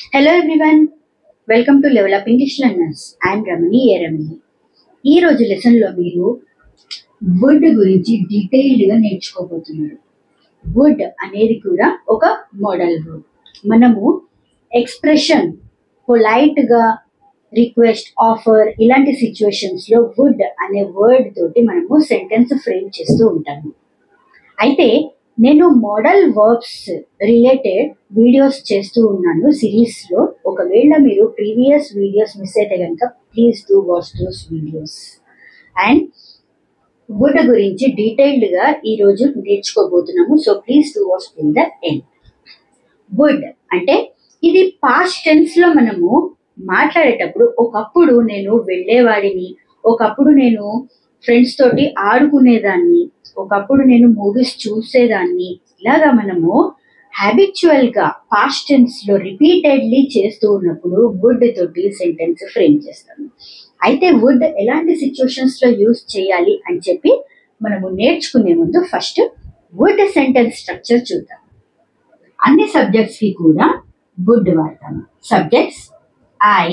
Hello everyone welcome to level up English learners I'm Ramani ఏ రమణి ఈ రోజు లెసన్లో మీరు వుడ్ గురించి డీటెయిల్డ్గా నేర్చుకోబోతున్నారు వుడ్ అనేది కూడా ఒక మోడల్ వర్డ్ మనము ఎక్స్ప్రెషన్ పొలైట్గా రిక్వెస్ట్ ఆఫర్ ఇలాంటి సిచ్యువేషన్స్లో వుడ్ అనే వర్డ్ తోటి మనము సెంటెన్స్ ఫ్రేమ్ చేస్తూ ఉంటాము అయితే నేను మోడల్ వర్బ్స్ రిలేటెడ్ వీడియోస్ చేస్తూ ఉన్నాను సిరీస్లో ఒకవేళ మీరు ప్రీవియస్ వీడియోస్ మిస్ అయితే కనుక please do watch those videos and would గురించి డీటెయిల్డ్గా ఈరోజు నేర్చుకోబోతున్నాము so please do watch in the end would అంటే ఇది పాస్ట్ టెన్స్లో మనము మాట్లాడేటప్పుడు ఒకప్పుడు నేను వెళ్ళేవాడిని ఒకప్పుడు నేను ఫ్రెండ్స్ తోటి ఆడుకునేదాన్ని ఒకప్పుడు నేను మూవీస్ చూసేదాన్ని ఇలాగా మనము హ్యాబిచువల్ గా పాస్ట్ టెన్స్ లో రిపీటెడ్లీ చేస్తూ ఉన్నప్పుడు వుడ్ తోటి సెంటెన్స్ ఫ్రేమ్ చేస్తాము అయితే వుడ్ ఎలాంటి సిచ్యువేషన్స్ లో యూస్ చేయాలి అని చెప్పి మనము నేర్చుకునే ముందు ఫస్ట్ వుడ్ సెంటెన్స్ స్ట్రక్చర్ చూద్దాం అన్ని సబ్జెక్ట్స్ కి కూడా వుడ్ వాడతాము subjects I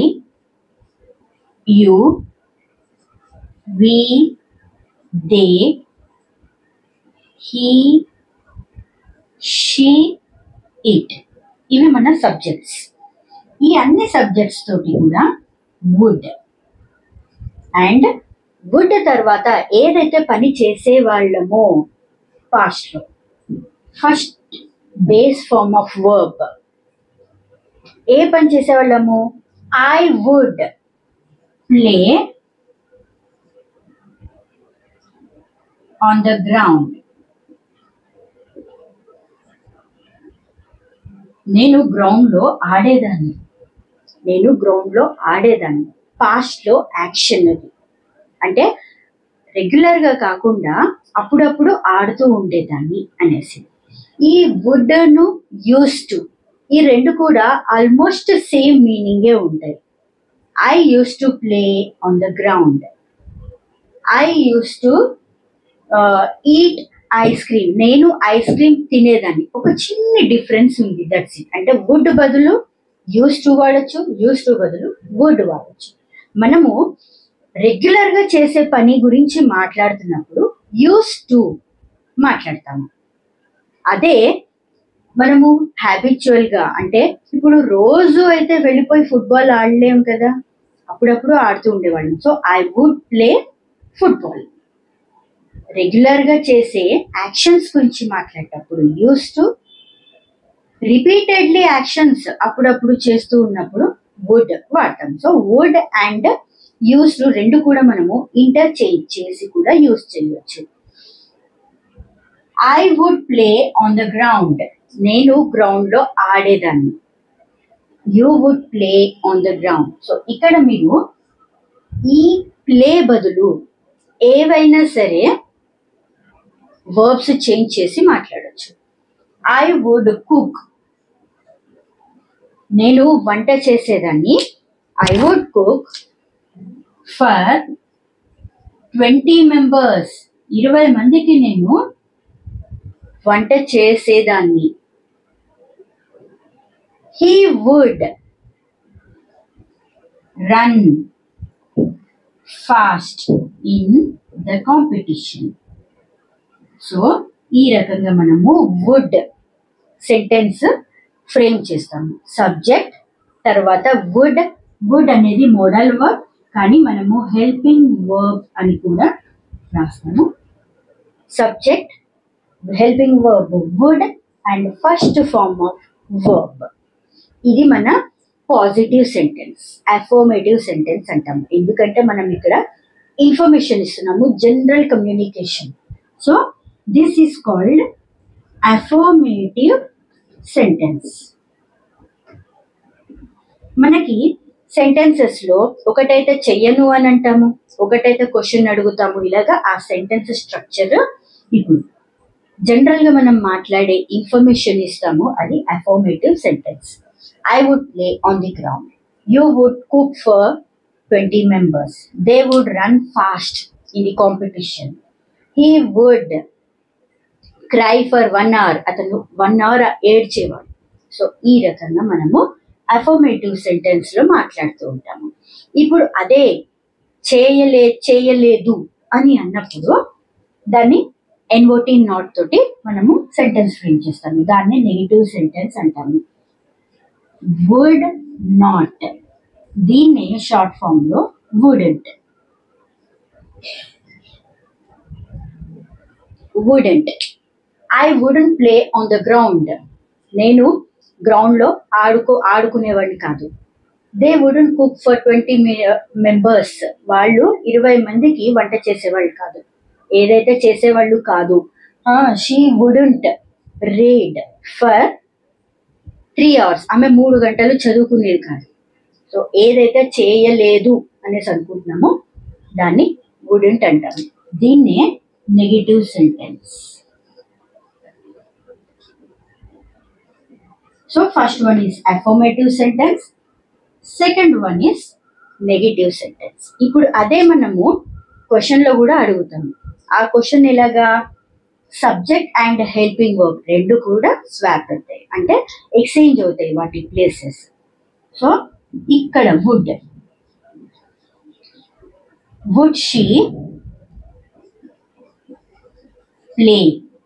you we they he she it ఇవి మన సబ్జెక్ట్స్ ఈ అన్ని సబ్జెక్ట్స్ తోటి కూడా వుడ్ అండ్ వుడ్ తర్వాత ఏదైతే పని చేసే వాళ్ళమో పాస్ట్లో first base form of verb ఏ పని చేసేవాళ్ళము I would play on the ground. నేను గ్రౌండ్ లో ఆడేదాన్ని నేను గ్రౌండ్ లో ఆడేదాన్ని పాస్ట్ లో యాక్షన్ అది అంటే రెగ్యులర్ గా కాకుండా అప్పుడప్పుడు ఆడుతూ ఉండేదాన్ని అనేసి ఈ వుడ్ ను యూస్ టు ఈ రెండు కూడా ఆల్మోస్ట్ సేమ్ మీనింగే ఉంటాయి I used to play on the ground I used to eat ice cream నేను ఐస్ క్రీమ్ తినేదాన్ని ఒక చిన్న డిఫరెన్స్ ఉంది దట్స్ ఇట్ అంటే వుడ్ బదులు యూస్ టు వాడచ్చు యూస్ టు బదులు వుడ్ వాడచ్చు మనము రెగ్యులర్ గా చేసే పని గురించి మాట్లాడుతున్నప్పుడు యూస్ టు మాట్లాడతాము అదే మనము హ్యాబిచువల్ గా అంటే ఇప్పుడు రోజు అయితే వెళ్ళిపోయి ఫుట్బాల్ ఆడలేము కదా అప్పుడప్పుడు ఆడుతూ ఉండేవాళ్ళం so I would play football regular గా చేసే యాక్షన్స్ గురించి మాట్లాడేటప్పుడు యూస్ టు రిపీటెడ్లీ యాక్షన్స్ అప్పుడప్పుడు చేస్తూ ఉన్నప్పుడు వుడ్ వాడతాం so would and used to రెండు కూడా మనము ఇంటర్చేంజ్ చేసి కూడా యూస్ చేయవచ్చు I would play on the ground నేను గ్రౌండ్ లో ఆడేదాన్ని you would play on the ground so ఇక్కడ మీరు ఈ ప్లే బదులు ఏవైనా సరే వర్బ్స్ చేంజ్ చేసి మాట్లాడచ్చు ఐ వుడ్ కుక్ నేను వంట చేసేదాన్ని I would cook for twenty members ఇరవై మందికి నేను వంట చేసేదాన్ని he would run fast in the competition so ఈ రకంగా మనము వుడ్ సెంటెన్స్ ఫ్రేమ్ చేస్తాము సబ్జెక్ట్ తర్వాత వుడ్ వుడ్ అనేది మోడల్ వర్బ్ కానీ మనము హెల్పింగ్ వర్బ్ అని కూడా రాస్తాము subject helping verb would and first form of verb ఇది మన పాజిటివ్ సెంటెన్స్ అఫర్మేటివ్ సెంటెన్స్ అంటాము ఎందుకంటే మనం ఇక్కడ ఇన్ఫర్మేషన్ ఇస్తున్నాము general communication so this is called affirmative sentence మనకి సెంటెన్సెస్ లో ఒకటైతే చెయ్యను అని అంటాము ఒకటైతే క్వశ్చన్ అడుగుతాము ఇలాగా ఆ సెంటెన్స్ స్ట్రక్చర్ ఇప్పుడు జనరల్ గా మనం మాట్లాడే ఇన్ఫర్మేషన్ ఇస్తాము అది affirmative sentence I would play on the ground you would cook for twenty members they would run fast in the competition he would cry for one hour అతను one hour ఏడ్చేవాడు so ఈ రకంగా మనము affirmative sentence లో మాట్లాడుతూ ఉంటాము ఇప్పుడు అదే చేయలే చేయలేదు అని అన్నప్పుడు దాన్ని ఎన్ఓటి నాట్ తోటి మనము సెంటెన్స్ ఫ్రేమ్ చేస్తాము దాన్ని నెగిటివ్ సెంటెన్స్ అంటాము వుడ్ నాట్ దీన్ని షార్ట్ ఫామ్ లో wouldn't wouldn't I wouldn't play on the ground నేను గ్రౌండ్ లో ఆడుకో ఆడుకునేవాడిని కాదు they wouldn't cook for twenty members వాళ్ళు ఇరవై మందికి వంట చేసేవాళ్ళు కాదు ఏదైతే చేసేవాళ్ళు కాదు she wouldn't read for three hours ఆమె మూడు గంటలు చదువుకునేది కాదు సో ఏదైతే చేయలేదు అనేసి అనుకుంటున్నామో దాన్ని వుడెంట్ అంటారు దీన్నే negative sentence so first one is affirmative sentence second one is negative sentence ఇప్పుడు అదే మనము క్వశ్చన్ లో కూడా అడుగుతాము ఆ క్వశ్చన్ ఎలాగా సబ్జెక్ట్ అండ్ హెల్పింగ్ వర్క్ రెండు కూడా స్వాప్ అవుతాయి అంటే ఎక్స్చేంజ్ అవుతాయి వాటి ప్లేసెస్ సో ఇక్కడ వుడ్ వుడ్ షీ ప్లే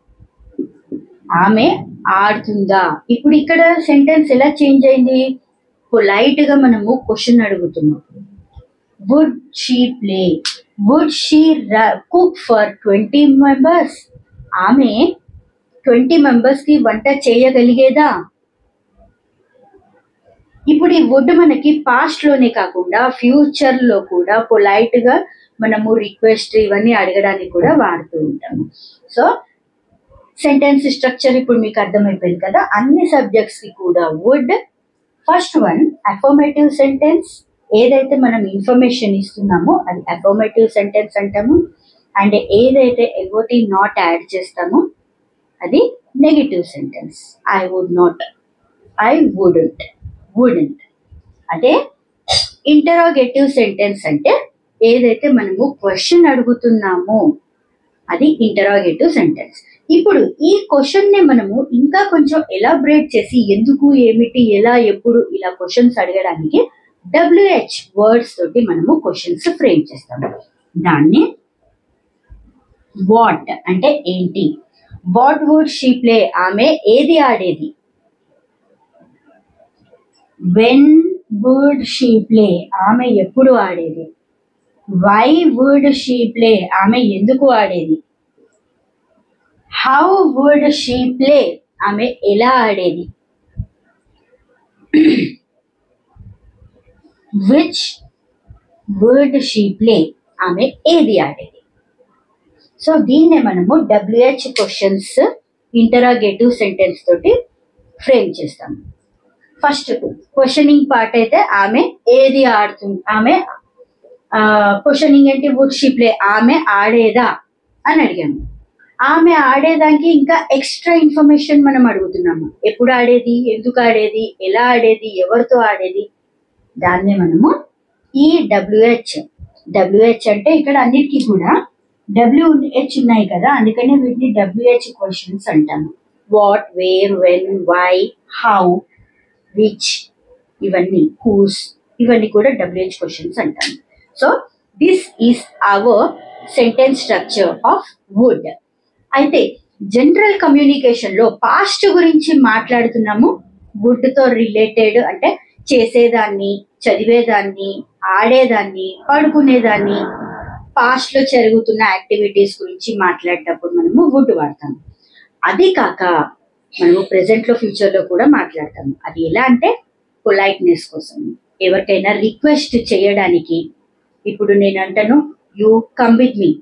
ఆమె ఆడుతుందా ఇప్పుడు ఇక్కడ సెంటెన్స్ ఎలా చేంజ్ అయింది పొలైట్ గా మనము క్వశ్చన్ అడుగుతున్నాం would she play would she cook for twenty members ఆమె ట్వంటీ మెంబర్స్ కి వంట చేయగలిగేదా ఇప్పుడు ఈ వుడ్ మనకి పాస్ట్ లోనే కాకుండా ఫ్యూచర్ లో కూడా పొలైట్ గా మనము రిక్వెస్ట్ ఇవన్నీ అడగడానికి కూడా వాడుతూ ఉంటాము సో సెంటెన్స్ స్ట్రక్చర్ ఇప్పుడు మీకు అర్థమైపోయింది కదా అన్ని సబ్జెక్ట్స్ కి కూడా would first one affirmative sentence ఏదైతే మనం ఇన్ఫర్మేషన్ ఇస్తున్నామో అది అఫర్మేటివ్ సెంటెన్స్ అంటాము అండ్ ఏదైతే ఎగోటి నాట్ యాడ్ చేస్తామో అది negative sentence I would not I wouldn't wouldn't అదే ఇంటరాగేటివ్ సెంటెన్స్ అంటే ఏదైతే మనము క్వశ్చన్ అడుగుతున్నామో అది ఇంటరాగేటివ్ సెంటెన్స్ ఇప్పుడు ఈ క్వశ్చన్ ని మనము ఇంకా కొంచెం ఎలాబరేట్ చేసి ఎందుకు ఏమిటి ఎలా ఎప్పుడు ఇలా క్వశ్చన్స్ అడగడానికి డబ్ల్యూహెచ్ వర్డ్స్ తోటి మనము క్వశ్చన్స్ ఫ్రేమ్ చేస్తాము దాన్ని వాట్ అంటే ఏంటి వాట్ వుడ్ షీ ప్లే ఆమె ఏది ఆడేది వెన్ వుడ్ షీ ప్లే ఆమె ఎప్పుడు ఆడేది వై వుడ్ షీ ప్లే ఆమె ఎందుకు ఆడేది హౌ వుడ్ షీ ప్లే ఆమె ఎలా ఆడేది విచ్ వుడ్ షీ ప్లే ఆమె ఏది ఆడేది సో దీన్నే మనము డబ్ల్యూహెచ్ క్వశ్చన్స్ ఇంటరాగేటివ్ సెంటెన్స్ తోటి ఫ్రేమ్ చేస్తాము ఫస్ట్ క్వశ్చనింగ్ పార్ట్ అయితే ఆమె ఏది ఆడుతుంది ఆమె క్వశ్చనింగ్ ఏంటి వుడ్ షీ ప్లే ఆమె ఆడేదా అని అడిగాము ఆమె ఆడేదానికి ఇంకా ఎక్స్ట్రా ఇన్ఫర్మేషన్ మనం అడుగుతున్నాము ఎప్పుడు ఆడేది ఎందుకు ఆడేది ఎలా ఆడేది ఎవరితో ఆడేది దాన్నే మనము ఈ డబ్ల్యూహెచ్ డబ్ల్యూహెచ్ అంటే ఇక్కడ అన్నిటికీ కూడా డబ్ల్యూహెచ్ ఉన్నాయి కదా అందుకనే వీటిని డబ్ల్యూహెచ్ క్వశ్చన్స్ అంటాము what where when why how which ఇవన్నీ హూస్ ఇవన్నీ కూడా డబ్ల్యూహెచ్ క్వశ్చన్స్ అంటాము so this is our sentence structure of would అయితే జనరల్ కమ్యూనికేషన్ లో పాస్ట్ గురించి మాట్లాడుతున్నాము వుడ్ తో రిలేటెడ్ అంటే చేసేదాన్ని చదివేదాన్ని ఆడేదాన్ని పడుకునేదాన్ని పాస్ట్ లో జరుగుతున్న యాక్టివిటీస్ గురించి మాట్లాడేటప్పుడు మనము వుడ్ వాడతాము అది కాక మనము ప్రెసెంట్ లో ఫ్యూచర్ లో కూడా మాట్లాడతాము అది ఎలా అంటే పొలైట్నెస్ కోసం ఎవరికైనా రిక్వెస్ట్ చేయడానికి ఇప్పుడు నేను అంటాను you come with me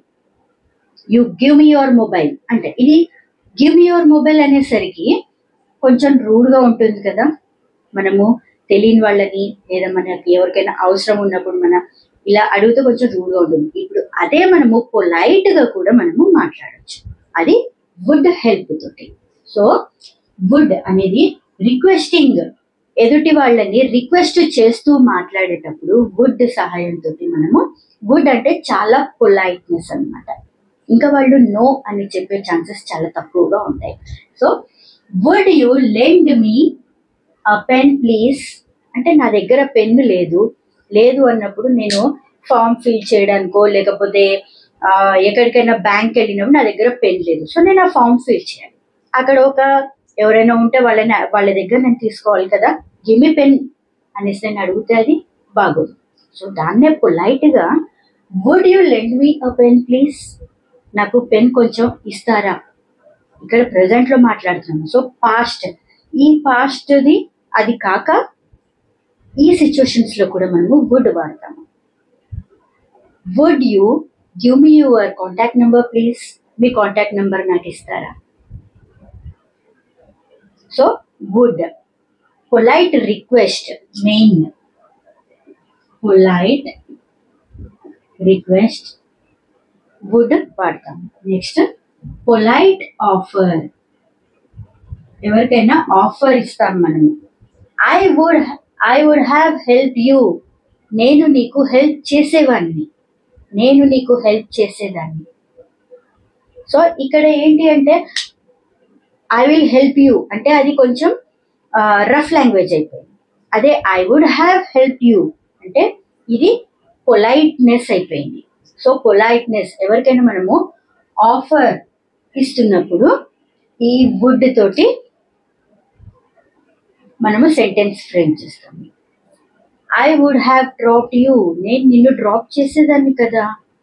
you give me your mobile అంటే ఇది గివ్ మీ యువర్ మొబైల్ అనేసరికి కొంచెం రూడ్గా ఉంటుంది కదా మనము తెలియని వాళ్ళని లేదా మనకి ఎవరికైనా అవసరం ఉన్నప్పుడు మన ఇలా అడిగితే కొంచెం రూడ్గా ఉంటుంది ఇప్పుడు అదే మనము పొలైట్గా కూడా మనము మాట్లాడచ్చు అది వుడ్ హెల్ప్ తోటి సో వుడ్ అనేది రిక్వెస్టింగ్ ఎదుటి వాళ్ళని రిక్వెస్ట్ చేస్తూ మాట్లాడేటప్పుడు వుడ్ సహాయంతో మనము వుడ్ అంటే చాలా పొలైట్నెస్ అన్నమాట ఇంకా వాళ్ళు నో అని చెప్పే ఛాన్సెస్ చాలా తక్కువగా ఉంటాయి so would you lend me a pen please అంటే నా దగ్గర పెన్ను లేదు లేదు అన్నప్పుడు నేను ఫామ్ ఫిల్ చేయడానికో లేకపోతే ఆ, ఎక్కడికైనా బ్యాంక్ వెళ్ళినప్పుడు నా దగ్గర పెన్ లేదు సో నేను ఆ ఫామ్ ఫిల్ చేయాలి అక్కడ ఒక ఎవరైనా ఉంటే వాళ్ళని వాళ్ళ దగ్గర నేను తీసుకోవాలి కదా గిమి పెన్ అనేసి నేను అడిగితే అది బాగోదు సో దాన్నే పొలైట్గా would you lend me a pen please నాకు పెన్ కొంచెం ఇస్తారా ఇక్కడ present లో మాట్లాడుతున్నాము సో పాస్ట్ ఈ పాస్ట్ది అది కాక ఈ సిచ్యువేషన్స్ లో కూడా మనము వుడ్ వాడతాము would you give me your contact number please మీ కాంటాక్ట్ నెంబర్ నాకు ఇస్తారా so would polite request main polite request would వాడతాం నెక్స్ట్ పొలైట్ ఆఫర్ ఎవరికైనా ఆఫర్ ఇస్తాం మనము I would I would have help you నేను నీకు హెల్ప్ చేసేవాడిని నేను నీకు హెల్ప్ చేసేదాన్ని సో ఇక్కడ ఏంటి అంటే ఐ విల్ హెల్ప్ యూ అంటే అది కొంచెం రఫ్ లాంగ్వేజ్ అయిపోయింది అదే I would have help you అంటే ఇది పొలైట్నెస్ అయిపోయింది సో పొలైట్నెస్ ఎవరికైనా మనము ఆఫర్ ఇస్తున్నప్పుడు ఈ వుడ్ తోటి మనము సెంటెన్స్ ఫ్రేమ్ చేస్తాము I would have drop you నేను నిన్ను డ్రాప్ చేసేదాన్ని కదా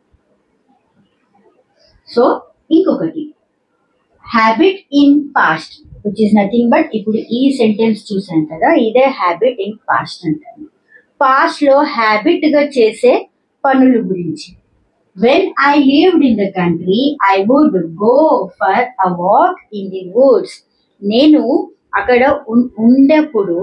సో ఇంకొకటి habit in past which is nothing but ఇప్పుడు ఈ సెంటెన్స్ చూసాను కదా ఇదే హ్యాబిట్ ఇన్ పాస్ట్ అంటారు పాస్ట్ లో హ్యాబిట్ గా చేసే పనుల గురించి when I lived in the country I would go for a walk in the woods నేను అక్కడ ఉన్- ఉండేప్పుడు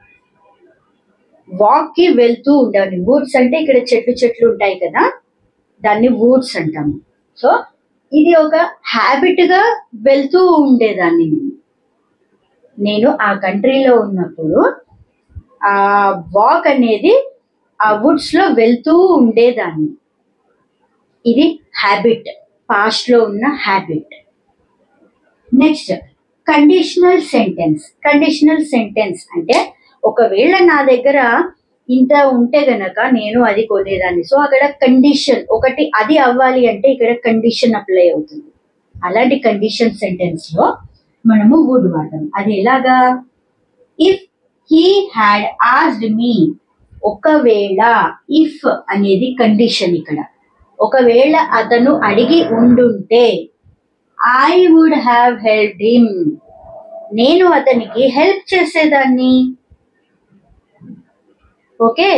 వాక్ కి వెళ్తూ ఉండేవాడిని వుడ్స్ అంటే ఇక్కడ చెట్లు చెట్లు ఉంటాయి కదా దాన్ని వుడ్స్ అంటాము సో ఇది ఒక హ్యాబిట్ గా వెళ్తూ ఉండేదాన్ని నేను నేను ఆ కంట్రీలో ఉన్నప్పుడు ఆ వాక్ అనేది ఆ వుడ్స్ లో వెళ్తూ ఉండేదాన్ని ఇది హ్యాబిట్ పాస్ట్ లో ఉన్న habit next conditional sentence conditional sentence అంటే ఒకవేళ నా దగ్గర ఇంత ఉంటే గనక నేను అది కొనేదాన్ని సో అక్కడ కండిషన్ ఒకటి అది అవ్వాలి అంటే ఇక్కడ కండిషన్ అప్లై అవుతుంది అలాంటి కండిషన్ సెంటెన్స్ లో మనము వుడ్ వాడతాం అది ఎలాగా if he had asked me ఒకవేళ ఇఫ్ అనేది కండిషన్ ఇక్కడ ఒకవేళ అతను అడిగి ఉండుంటే I would have help him నేను అతనికి హెల్ప్ చేసేదాన్ని ఓకే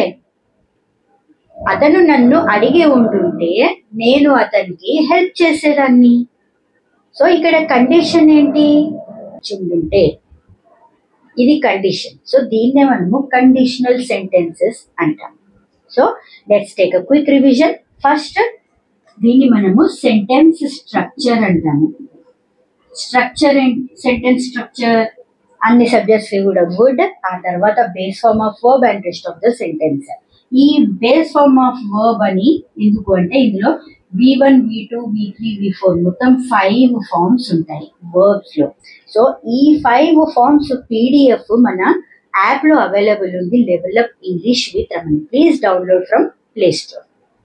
అతను నన్ను అడిగి ఉంటుంటే నేను అతనికి హెల్ప్ చేసేదాన్ని సో ఇక్కడ కండిషన్ ఏంటి చుండుంటే ఇది కండిషన్ సో దీన్నే మనము కండిషనల్ సెంటెన్సెస్ అంటాం so let's take a quick revision first దీన్ని మనము సెంటెన్స్ స్ట్రక్చర్ అంటాము స్ట్రక్చర్ సెంటెన్స్ స్ట్రక్చర్ అన్ని సబ్జెక్ట్స్ కూడా వుడ్ ఆ తర్వాత base form of verb and rest of the sentence ఈ బేస్ ఫార్మ్ ఆఫ్ వర్బ్ అని ఎందుకు అంటే ఇందులో V one V two V three V four మొత్తం ఫైవ్ ఫార్మ్స్ ఉంటాయి వర్బ్స్ లో సో ఈ ఫైవ్ ఫార్మ్స్ పీడిఎఫ్ మన యాప్ లో అవైలబుల్ ఉంది level up English with Ramani please download from play store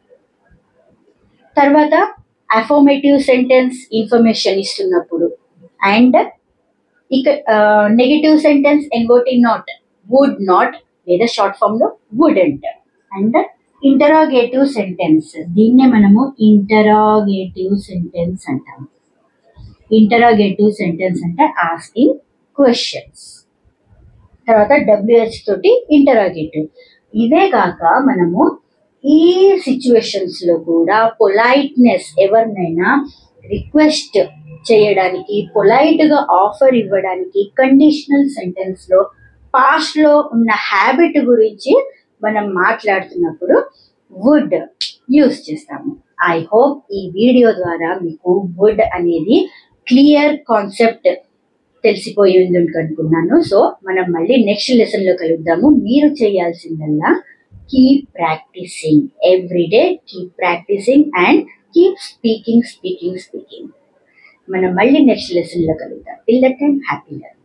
తర్వాత అఫర్మేటివ్ సెంటెన్స్ ఇన్ఫర్మేషన్ ఇస్తున్నప్పుడు అండ్ ఇక negative sentence N O T not would not లేదా షార్ట్ ఫామ్ లో వుడెంట్ అండ్ ఇంటరాగేటివ్ సెంటెన్స్ దీన్నే మనము ఇంటరాగేటివ్ సెంటెన్స్ అంటాము ఇంటరాగేటివ్ సెంటెన్స్ అంటే ఆస్కింగ్ క్వశ్చన్స్ తర్వాత డబ్ల్యూహెచ్ తోటి ఇంటరాగేటివ్ ఇవే కాక మనము ఈ సిచ్యువేషన్స్ లో కూడా పొలైట్నెస్ ఎవరినైనా రిక్వెస్ట్ చేయడానికి పొలైట్ గా ఆఫర్ ఇవ్వడానికి కండిషనల్ సెంటెన్స్ లో పాస్ట్ లో ఉన్న హ్యాబిట్ గురించి మనం మాట్లాడుతున్నప్పుడు వుడ్ యూస్ చేస్తాము ఐ హోప్ ఈ వీడియో ద్వారా మీకు వుడ్ అనేది క్లియర్ కాన్సెప్ట్ తెలిసిపోయి ఉంది అనుకున్నాను సో మనం మళ్ళీ నెక్స్ట్ లెసన్ లో కలుద్దాము మీరు చేయాల్సిందల్లా keep practising every day keep practising and keep speaking speaking speaking మనం మళ్ళీ నెక్స్ట్ లెసన్ లో కలుద్దాం till that time happy learn